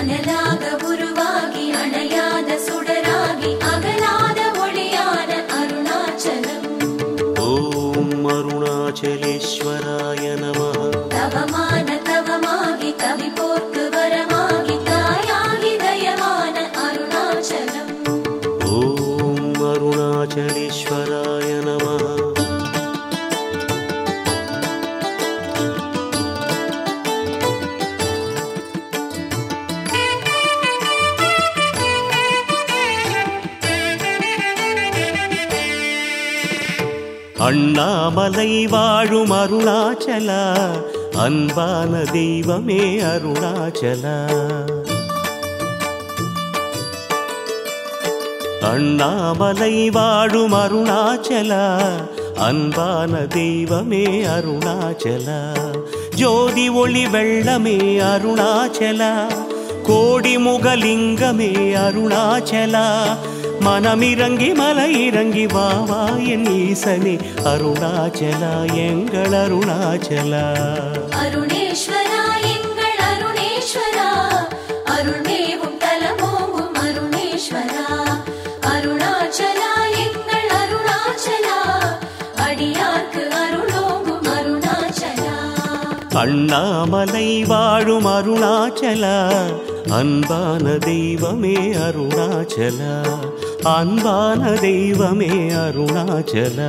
அனலாக உருவாகி அணையாத சுடராகி அகலாத ஒளியான அருணாச்சலம் ஓம் அருணாச்சலேஸ்வராய நமः தவமான தவமாகி கவி போர்க்கு வரமாகி தாயாகி தயவான அருணாச்சலம் ஓம் அருணாச்சலேஸ்வராய நமः அண்ணாமலை வாழும் அருணாச்சலா அன்பான தெய்வமே அருணாச்சலா அண்ணாமலை வாழும் அருணாச்சலா அன்பான தெய்வமே அருணாச்சலா ஜோதி ஒளி வெள்ளமே அருணாச்சலா கோடி முகலிங்கமே அருணாச்சலா மனமிறங்கி மலை இறங்கி வா வா என் ஈசனே அருணாச்சலா எங்கள் அருணாச்சலா அருணேஸ்வரா எங்கள் அருணேஸ்வரா அருள்மேவும் தலமோங்கும் அருணேஸ்வரா அருணாச்சலா எங்கள் அருணாச்சலா அடியார்க்கு அருளோங்கும் அருணாச்சலா அண்ணாமலை வாழும் அருணாச்சலா அன்பான தெய்வமே அருணாச்சலா அன்பான தெய்வமே அருணாச்சலா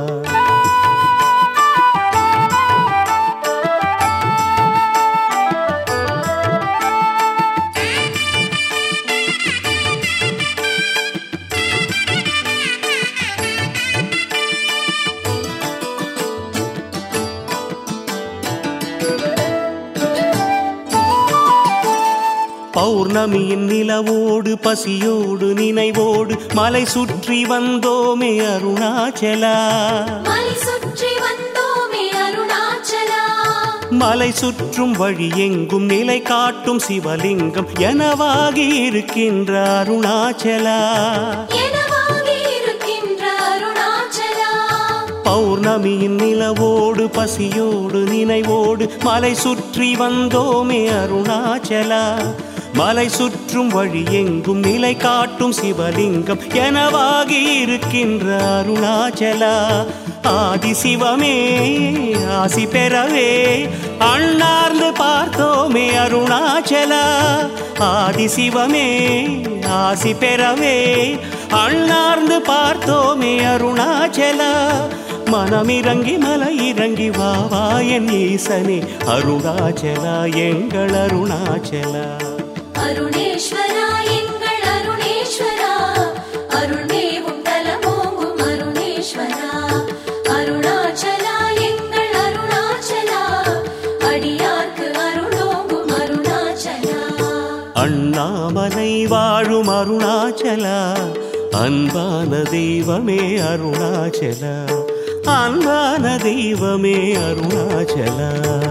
பௌர்ணமியின் நிலவோடு பசியோடு நினைவோடு மலை சுற்றி வந்தோமே அருணாச்சலா மலை சுற்றி வந்தோமே அருணாச்சலா மலை சுற்றும் வழி எங்கும் நிலை காட்டும் சிவலிங்கம் எனவாகி இருக்கின்ற அருணாச்சலா எனவாகி இருக்கின்ற அருணாச்சலா பௌர்ணமியின் நிலவோடு பசியோடு நினைவோடு மலை சுற்றி வந்தோமே அருணாச்சலா மலை சுற்றும் வழி எங்கும் நிலை காட்டும் சிவலிங்கம் எனவாகி இருக்கின்ற அருணாச்சலா ஆதி சிவமே ஆசி பெறவே அண்ணார்ந்து பார்த்தோமே அருணாச்சலா ஆதி சிவமே ஆசி பெறவே அண்ணார்ந்து பார்த்தோமே அருணாச்சலா மனமிறங்கி மலை இறங்கி வா வா என் ஈசனே அருணாச்சலா எங்கள் அருணாச்சலா அருணேஸ்வரா எங்கள் அருணேஸ்வரா அருள்மேவும் தலமோங்கும் அருணேஸ்வரா அருணாச்சலா எங்கள் அருணாச்சலா அடியார்க்கு அருளோங்கும் அருணாச்சலா அண்ணாமலை வாழும் அருணாச்சலா அன்பான தெய்வமே அருணாச்சலா அன்பான தெய்வமே அருணாச்சலா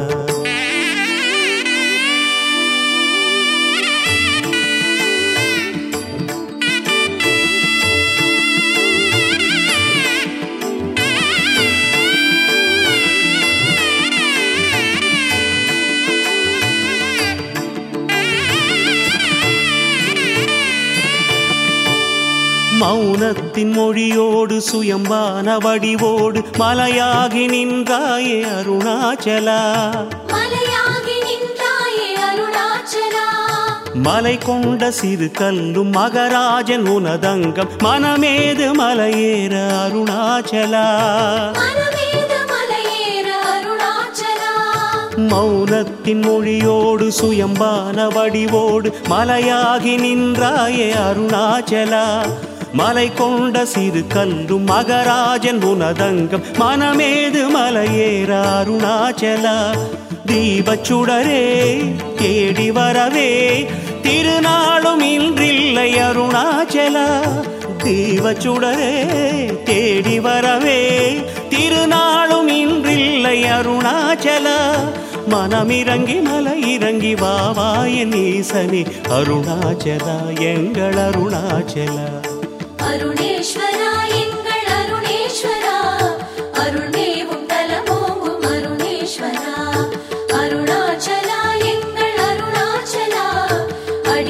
மௌனத்தின் மொழியோடு சுயம்பான வடிவோடு மலையாகி நின்றாயே அருணாச்சலா மலையாகி நின்றாயே அருணாச்சலா மலை கொண்ட சிறு கல்லும் மகராஜன் உனதங்கம் மனமேது மலையேற அருணாச்சலா மனமேத மலையேற அருணாச்சலா மௌனத்தின் மொழியோடு சுயம்பான வடிவோடு மலையாகி நின்றாயே அருணாச்சலா மலை கொண்ட சிறு கல்லும் மகராஜன் உனதங்கம் மனமேது மலையேற அருணாச்சலா தீபச்சுடரே தேடி வரவே திருநாளும் இன்றில்லை அருணாச்சலா தீபச்சுடரே தேடி வரவே திருநாளும் இன்றில்லை அருணாச்சலா மனமிறங்கி மலை இறங்கி வா வா என் ஈசனே அருணாச்சலா எங்கள் அருணாச்சலா அருணேஸ்வரா எங்கள் அருணேஸ்வரா அருள்மேவும் தலமோங்கும் அருணேஸ்வரா அருணாச்சலா எங்கள் அருணாச்சலா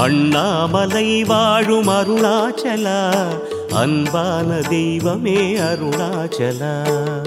அண்ணாமலை வாழும் அருணாச்சலா அன்பான தெய்வமே அருணாச்சலா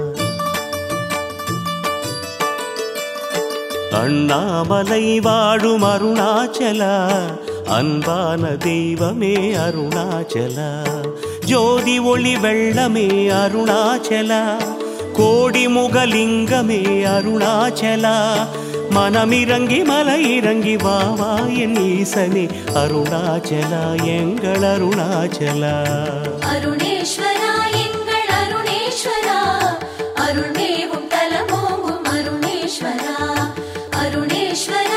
அண்ணாமலை வாழும் அருணாச்சலா அன்பான தெய்வமே அருணாச்சலா ஜோதி ஒளி வெள்ளமே அருணாச்சலா கோடி முகலிங்கமே அருணாச்சலா மனமிறங்கி மலை இறங்கி வா வா என் ஈசனே அருணாச்சலா எங்கள் அருணாச்சலா அருணேஸ்வரா எங்கள் அருணேஸ்வரா அருள்மேவும் தலமோங்கும் அருணேஸ்வரா அருணேஸ்வரா